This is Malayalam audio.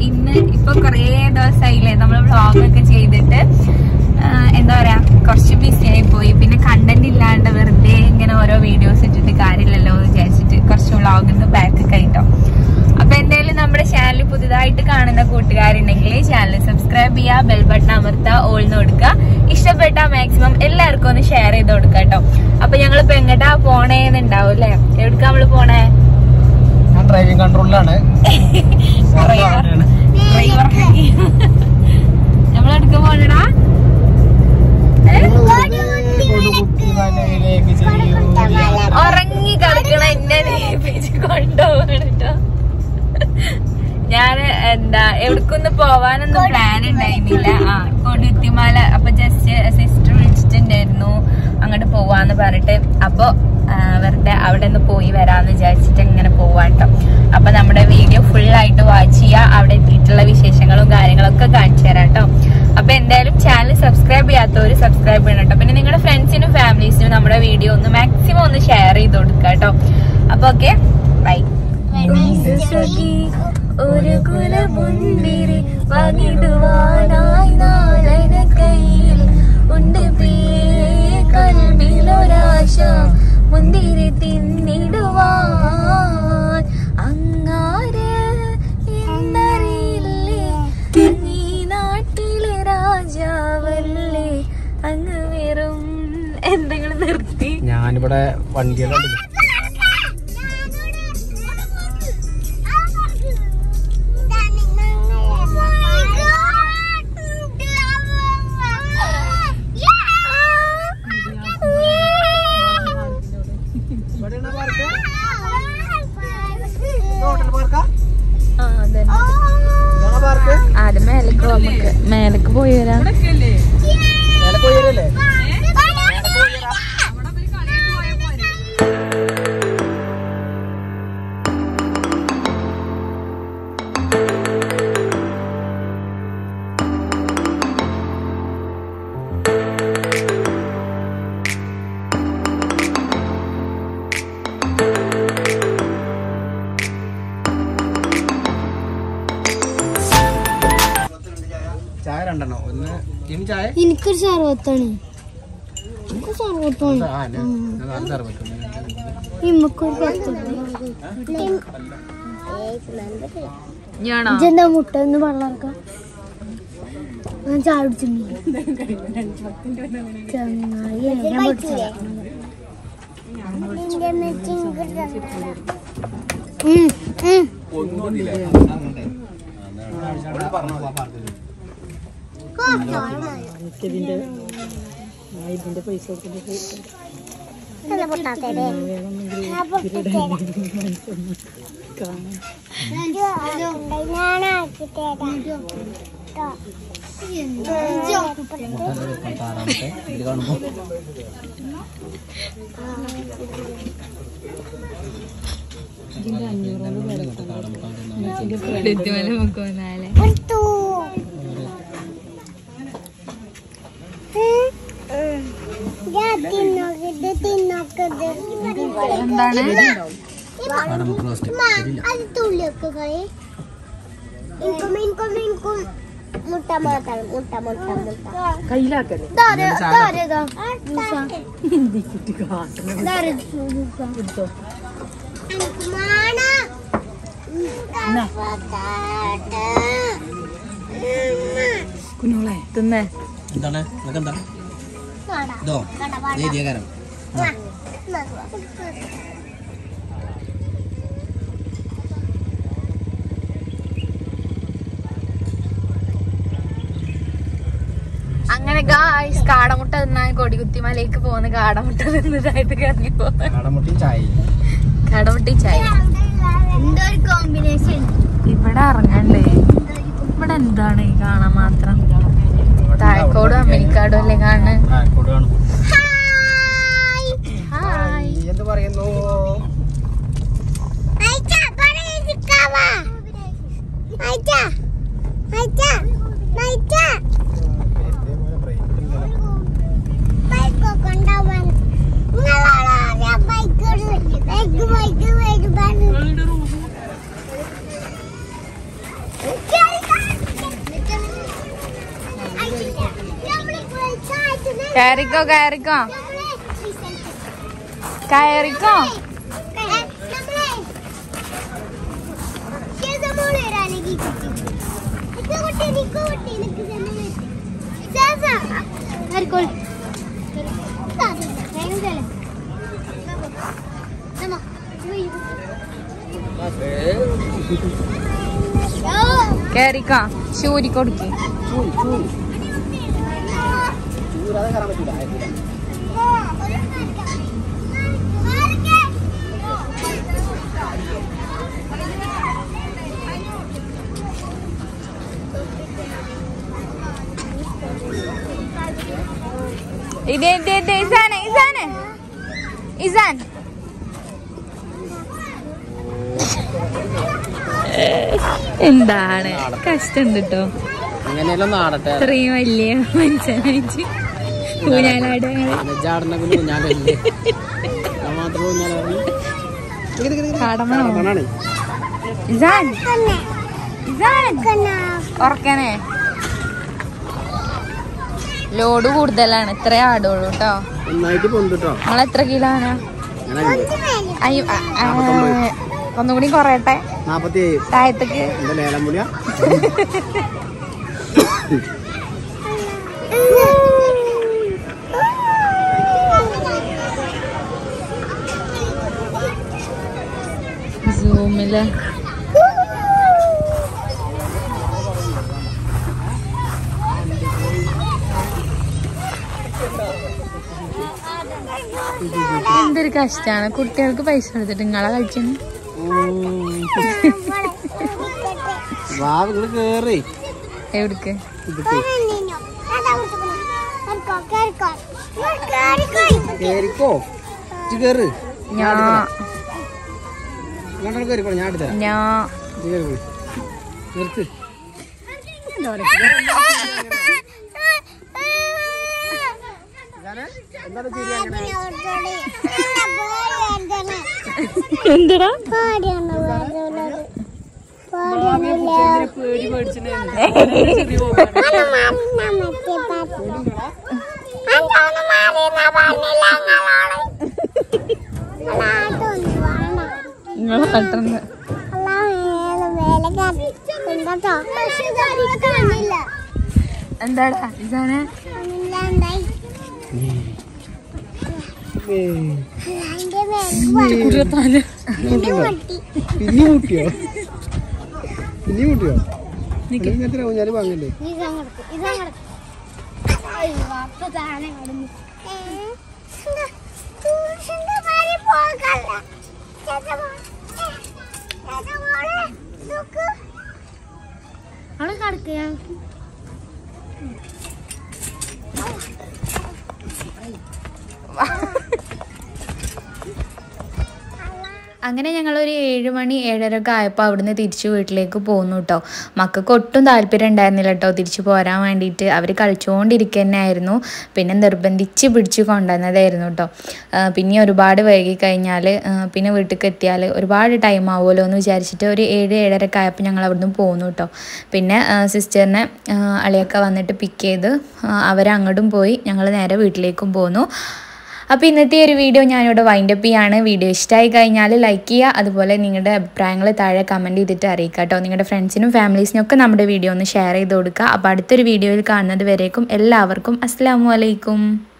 ഇന്ന് ഇപ്പൊ കുറേ ദിവസമായില്ലേ നമ്മൾ വ്ളോഗ് ഒക്കെ ചെയ്തിട്ട് ആ, എന്താ പറയാ കുറച്ച് ബിസി ആയി പോയി പിന്നെ കണ്ടന്റ് ഇല്ലാണ്ട് വെറുതെ ഇങ്ങനെ ഓരോ വീഡിയോസ് ഇട്ടിട്ട് കാര്യമില്ലല്ലോ എന്ന് വിചാരിച്ചിട്ട് കുറച്ച് വ്ളോഗിന്ന് ബാക്ക് കഴിട്ടോ അപ്പൊ എന്തായാലും നമ്മുടെ ചാനൽ പുതുതായിട്ട് കാണുന്ന കൂട്ടുകാരുണ്ടെങ്കിൽ ചാനൽ സബ്സ്ക്രൈബ് ചെയ്യുക ബെൽ ബട്ടൺ അമർത്തുക ഓൾന്ന് കൊടുക്കുക ഇഷ്ടപ്പെട്ട മാക്സിമം എല്ലാവർക്കും ഒന്ന് ഷെയർ ചെയ്ത് കൊടുക്കുക കേട്ടോ അപ്പൊ ഞങ്ങളിപ്പോ എങ്ങട്ടാ പോണേന്നുണ്ടാവും അല്ലേ എവിടേക്കാ നമ്മള് പോണേ ഞാൻ ഡ്രൈവിംഗ് കൺട്രോളിലാണ് ഡ്രൈവർ നമ്മളെടുക്ക പോണടാ ഉറങ്ങി കിടക്കണ എന്നെ ഏൽപ്പിച്ച് കൊണ്ടുപോകണം കേട്ടോ ഞാന് എന്താ എവിടക്കൊന്ന് പോവാനൊന്നും പ്ലാൻ ഉണ്ടായിരുന്നില്ല ആ കൊടുത്തിമാല അപ്പൊ ജസ്റ്റ് സിസ്റ്റർ വിളിച്ചിട്ടുണ്ടായിരുന്നു അങ്ങോട്ട് പോവാന്ന് പറഞ്ഞിട്ട് അപ്പൊ ആ, വെറുതെ അവിടെ ഒന്ന് പോയി വരാന്ന് വിചാരിച്ചിട്ട് ഇങ്ങനെ പോവാട്ടോ അപ്പൊ നമ്മുടെ വീഡിയോ ഫുൾ ആയിട്ട് വാച്ച് ചെയ്യുക അവിടെ എത്തിയിട്ടുള്ള വിശേഷങ്ങളും കാര്യങ്ങളൊക്കെ കാണിച്ചു തരാം കേട്ടോ അപ്പൊ എന്തായാലും ചാനൽ സബ്സ്ക്രൈബ് ചെയ്യാത്തവര് സബ്സ്ക്രൈബ് ചെയ്യണം കേട്ടോ പിന്നെ നിങ്ങളുടെ ഫ്രണ്ട്സിനും ഫാമിലീസിനും നമ്മുടെ വീഡിയോ ഒന്ന് മാക്സിമം ഒന്ന് ഷെയർ ചെയ്ത് കൊടുക്കുക കേട്ടോ അപ്പൊ ഓക്കെ ബൈ ഒരു കുലമുന്തിരി പകിടുവാനായി നാളന കയ്യിൽ ഉണ്ട് പേരെ കൽവിലൊരാശ മുന്തിരി തിന്നിടുവാൻ അങ്ങാര് എന്നറിയില്ലേ നീ നാട്ടിലെ രാജാവല്ലേ അങ്ങ് വെറും എന്തെങ്കിലും നിർത്തി ഞാനിവിടെ വണ്ടിയുടെ കണ്ടില്ലേ? ആ അതെ ഇതാണോ പാർക്ക്? ആദ്യം മേലേക്ക് പോവാം നമുക്ക് മേലേക്ക് പോയി വരാം മേലെ പോയി വരല്ലേ? ചായ രണ്ടെണ്ണോ ഒന്ന് ഇനി ചായ എനിക്കൊരു സർവത്താണ് എനിക്ക് സർവത്താണ് ആ, ഞാൻ- ഞാൻ നാല് സർവത്ത് ഉണ്ട്. ഇമ്മക്കൊരു പത്താണ് ഞാണോ ഇതെന്താ മുട്ട ഒന്ന് വെള്ളർക്കാം ഞാൻ ചായ കുടിച്ചിട്ടുണ്ട് ചങ്ങായി ഞാൻ പഠിച്ചില്ല ഉം, ഉം. അവിടെ പറഞ്ഞോ, ആ പാർക്കിൽ. നല്ല പൊട്ടാത്തല്ലേ? ഞാൻ പൊട്ടിത്തരാം. ഞാനാക്കി തരാം. ട്ടോ. താറാമത്തെ ഇതിൽ കാണുമ്പോ കൊടുത്തു. ഉം, ഉം. ഞാൻ തിന്നോക്കത് തിന്നോക്കത് എന്താണ് കാടമുട്ട റോസ്റ്റ് ശരിയില്ല അത് തുള്ളിയൊക്കെ കളി ഇൻകും ഇൻകും ഇൻകും മുട്ട മാത്രം മുട്ട മുട്ട മുട്ട കയ്യിലാക്കല്ലേ ദാരെ ദാരെ ദാ ദാരെ എടുത്തോ മാണ കുഞ്ഞോളെ തിന്നേ എന്താണ് നിനക്ക് എന്താ ഇതോ ഏരിയകാരം അങ്ങനെ ഗായ്സ് കാടമുട്ട തിന്നാൻ കൊടികുത്തിമലയ്ക്ക് പോകുന്ന കാടമുട്ട തിന്നതായിട്ട് കറങ്ങി പോകുന്ന കാടമുട്ടയും ചായയും കാടമുട്ടി ചായ എന്തൊരു കോമ്പിനേഷൻ ഇവിടെ ഇറങ്ങണ്ടേ ഇവിടെ എന്താണ് ഈ കാണാൻ മാത്രം താഴക്കോടും അമ്മനിക്കാടും അല്ലേ കാണുന്നത് ആ കൂടെ കാണും ഹായ് എന്ത് പറയുന്നു അയച്ച പറയിക്കാവാ അയച്ച അയച്ച അയച്ച ബൈക്ക് കൊണ്ടാവാൻ നിങ്ങളാണ് ബൈക്ക് ബൈക്ക് ബൈക്ക് ബൈക്ക് കയറിക്കോ കയറിക്കോ കയറിക്കോ കയറിക്കോ ശൂരി കൊടുക്കി ചൂരാതെ കയറാൻ പറ്റൂല ആയിരത്തില്ല. ഇത് ഇത് ഇത് ഇസാന് ഇസാന് ഇസാൻ എന്താണ് കഷ്ടണ്ട് കേട്ടോ അങ്ങനെയല്ല നാടട്ടെ ഇത്രയും വലിയ മനുഷ്യനായിട്ട് ഊഞ്ഞാലാടുകൾ ജാടന പിന്നെ ഊഞ്ഞാലല്ലേ ഞാൻ മാത്രം ഊഞ്ഞാലാണ് കടമണോ ഇസാൻ ഇസാൻ ഉറക്കനെ ലോഡ് കൂടുതലാണ് ഇത്രേ ആടുള്ളൂ കേട്ടോ നന്നായിട്ട് പൊന്തിട്ടോ നമ്മൾ എത്ര കിലോ ആണ് അങ്ങനെ അയ്യോ ആ, ആ, ഒന്നുകൂടി കുറയട്ടെ നാപ്പത്തി ഏഴ് താഴത്തേക്ക് എന്താ ലേലം മുടിയാ സൂമില് എന്തൊരു കഷ്ടാണ് കുട്ടികൾക്ക് പൈസ കൊടുത്തിട്ട് നിങ്ങളെ കളിച്ചു വാ നിങ്ങള് കേറി എവിടക്ക് ഇതിട്ട് കേറിക്കോ ഇജ്ജ് കേറ് ഞാ ഇങ്ങോട്ട് കേറിക്കോ ഞാൻ എടുത്തരാം ഞാ ഇജ്ജ് കേറി പോയി. നിർത്ത് എന്താണ് ചിരി അങ്ങനെ എന്തിനാ നിങ്ങൾ പെട്ടെന്ന് എന്താടാ ഇതാണ് കുരുത്താല് പിന്നെ മുട്ടിയോ പിന്നെ മുട്ടിയോ ഇങ്ങനത്തെ ഊഞ്ഞാല് വാങ്ങല്ലേ അവിടെ കിടക്കുക അങ്ങനെ ഞങ്ങളൊരു ഏഴ് മണി ഏഴരയൊക്കെ ആയപ്പോൾ അവിടുന്ന് തിരിച്ച് വീട്ടിലേക്ക് പോന്നു കേട്ടോ മക്കൾക്ക് ഒട്ടും താല്പര്യം ഉണ്ടായിരുന്നില്ല കേട്ടോ തിരിച്ചു പോരാൻ വേണ്ടിയിട്ട് അവർ കളിച്ചുകൊണ്ടിരിക്കുക തന്നെയായിരുന്നു പിന്നെ നിർബന്ധിച്ച് പിടിച്ച് കൊണ്ടുവന്നതായിരുന്നു കേട്ടോ ആ, പിന്നെ ഒരുപാട് വൈകി കഴിഞ്ഞാൽ പിന്നെ വീട്ടിലേക്ക് എത്തിയാൽ ഒരുപാട് ടൈം ആവുമല്ലോ എന്ന് വിചാരിച്ചിട്ട് ഒരു ഏഴ് ഏഴരയൊക്കെ ആയപ്പോൾ ഞങ്ങൾ അവിടുന്ന് പോന്നു കേട്ടോ പിന്നെ സിസ്റ്ററിനെ അളിയൊക്കെ വന്നിട്ട് പിക്ക് ചെയ്ത് ആ, അവരെ അങ്ങോട്ടും പോയി ഞങ്ങൾ നേരെ വീട്ടിലേക്കും പോന്നു അപ്പോൾ ഇന്നത്തെ ഒരു വീഡിയോ ഞാനിവിടെ വൈൻഡപ്പ് ചെയ്യാണ് വീഡിയോ ഇഷ്ടമായി കഴിഞ്ഞാൽ ലൈക്ക് ചെയ്യുക അതുപോലെ നിങ്ങളുടെ അഭിപ്രായങ്ങൾ താഴെ കമൻറ്റ് ചെയ്തിട്ട് അറിയിക്കുക കേട്ടോ നിങ്ങളുടെ ഫ്രണ്ട്സിനും ഫാമിലീസിനും ഒക്കെ നമ്മുടെ വീഡിയോ ഒന്ന് ഷെയർ ചെയ്ത് കൊടുക്കുക അപ്പോൾ അടുത്തൊരു വീഡിയോയിൽ കാണുന്നത് വരേക്കും എല്ലാവർക്കും അസ്സാം വലൈക്കും